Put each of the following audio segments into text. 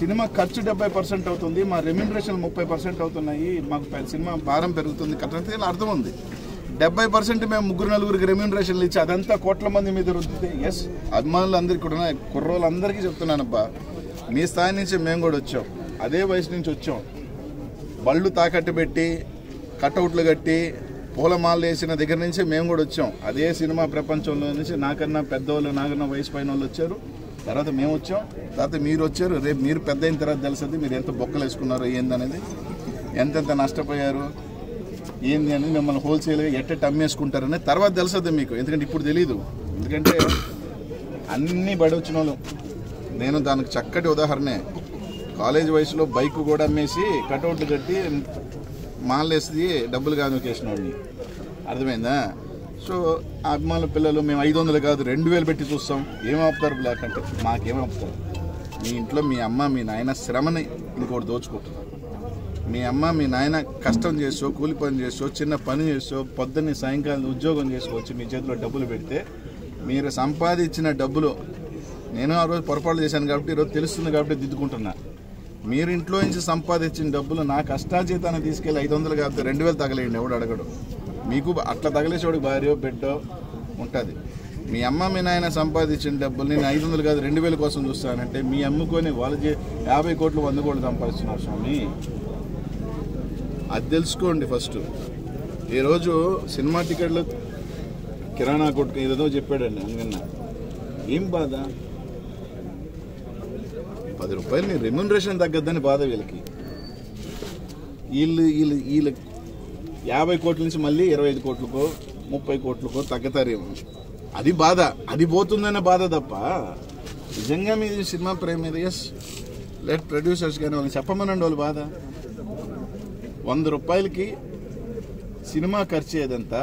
Cinema ఖర్చు డెబ్బై percent అవుతుంది మా రెమ్యూనరేషన్ ముప్పై పర్సెంట్ అవుతున్నాయి మాకు పె- సినిమా భారం పెరుగుతుంది కట్టడానికి ఇలా అర్థం ఉంది డెబ్బై పర్సెంట్ మేము ముగ్గురు నలుగురికి రెమ్యూనరేషన్లు ఇచ్చి అదంతా కోట్ల మంది మీద రుద్దితే ఎస్ అభిమానులు అందరికీ కూడా కుర్రోళ్ళందరికీ చెప్తున్నానబ్బా మీ స్థాయి నుంచి మేము కూడా వచ్చాం అదే వయసు నుంచి వచ్చాం బళ్ళు తాకట్టు పెట్టి కటౌట్లు కట్టి పూలమాలలు వేసిన దగ్గర నుంచి మేము కూడా వచ్చాం అదే సినిమా ప్రపంచంలో నుంచి నాకన్నా పెద్దవాళ్ళు నాకన్నా వయసు పైన వాళ్ళు వచ్చారు తర్వాత మేము వచ్చాం తర్వాత మీరు వచ్చారు రేపు మీరు పెద్ద అయిన తర్వాత తెలుస్తుంది మీరు ఎంత బొక్కలు వేసుకున్నారు ఏందనేది ఎంతెంత నష్టపోయారు ఏంది అని మిమ్మల్ని హోల్సేల్గా ఎట్టెట్ అమ్మేసుకుంటారని తర్వాత తెలుస్తుంది మీకు ఎందుకంటే ఇప్పుడు తెలియదు ఎందుకంటే అన్నీ బడి వచ్చిన వాళ్ళు నేను దానికి చక్కటి ఉదాహరణే కాలేజ్ వయసులో బైక్ కూడా అమ్మేసి కటౌట్లు కట్టి మాలేసి డబ్బులు కాదు నొక్కేసిన వాడిని అర్థమైందా సో ఆ అభిమానుల పిల్లలు మేము ఐదు వందలు కాదు రెండు వేలు పెట్టి చూస్తాం ఏం ఆపుతారు బ్లాక్ అంటే మాకేం ఆపుతారు మీ ఇంట్లో మీ అమ్మ మీ నాయన శ్రమని ఇంకోటి దోచుకుంటున్నారు మీ అమ్మ మీ నాయన కష్టం చేసో కూలి పని చేసో చిన్న పని చేసో పొద్దున్నే సాయంకాలం ఉద్యోగం చేసుకోవచ్చు మీ చేతిలో డబ్బులు పెడితే మీరు సంపాదించిన డబ్బులు నేను ఆ రోజు పొరపాటు చేశాను కాబట్టి ఈరోజు తెలుస్తుంది కాబట్టి దిద్దుకుంటున్నా మీరు ఇంట్లో నుంచి సంపాదించిన డబ్బులు నా కష్టాజీతాన్ని తీసుకెళ్ళి ఐదు వందలు కాదు రెండు వేలు తగలేయండి ఎవడు అడగడు మీకు అట్లా తగలేసేవాడికి భార్య బిడ్డో ఉంటుంది మీ అమ్మ మీ నాయన సంపాదించిన డబ్బులు నేను ఐదు వందలు కాదు రెండు వేల కోసం చూస్తానంటే మీ అమ్ముకొని వాళ్ళు చే- యాభై కోట్లు వంద కోట్లు సంపాదిస్తున్నారు స్వామి అది తెలుసుకోండి ఫస్ట్ ఈరోజు సినిమా టికెట్లు కిరాణా కొట్టుకు ఏదేదో చెప్పాడండి అందుకన్నా ఏం బాధ పది రూపాయలు నీ రెమ్యునరేషన్ తగ్గద్దని బాధ వీళ్ళకి వీళ్ళు వీళ్ళు వీళ్ళు యాభై కోట్ల నుంచి మళ్ళీ ఇరవై ఐదు కోట్లకో ముప్పై కోట్లకో తగ్గుతారేమో అది బాధ అది పోతుందనే బాధ తప్ప నిజంగా మీది సినిమా ప్రేమ మీద ఎస్ లెట్ ప్రొడ్యూసర్స్ కానీ వాళ్ళని చెప్పమనండి వాళ్ళు బాధ వంద రూపాయలకి సినిమా ఖర్చు ఏదంతా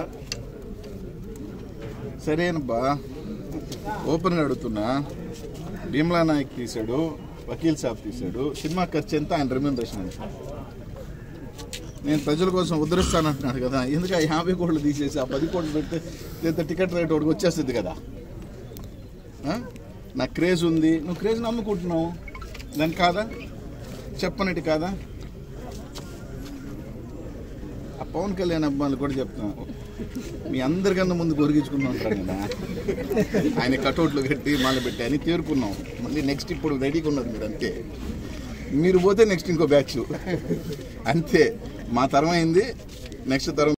సరేనబ్బా ఓపెన్గా అడుగుతున్నా భీమ్లా నాయక్ తీశాడు వకీల్ సాబ్ తీశాడు సినిమా ఖర్చు ఎంత ఆయన రెమ్యూనరేషన్ ఎంత నేను ప్రజల కోసం ఉద్ధరిస్తానంటున్నాడు కదా ఎందుకు ఆ యాభై కోట్లు తీసేసి ఆ పది కోట్లు పెడితే లేదా టికెట్ రేట్ ఒకటి వచ్చేస్తుంది కదా ఆ? నాకు క్రేజ్ ఉంది నువ్వు క్రేజ్ నమ్ముకుంటున్నావు దాని కాదా చెప్పనట్టు కాదా ఆ పవన్ కళ్యాణ్ అబ్బాయిలు కూడా చెప్తున్నాను మీ అందరికన్నా ముందు కొరిగించుకుని ఉంటారు కదా ఆయన కటౌట్లు కట్టి మళ్ళీ పెట్టి అని తేరుకున్నాం మళ్ళీ నెక్స్ట్ ఇప్పుడు రెడీగా ఉన్నది మీరు అంతే మీరు పోతే నెక్స్ట్ ఇంకో బ్యాచ్ అంతే మా తరం అయింది నెక్స్ట్ తరం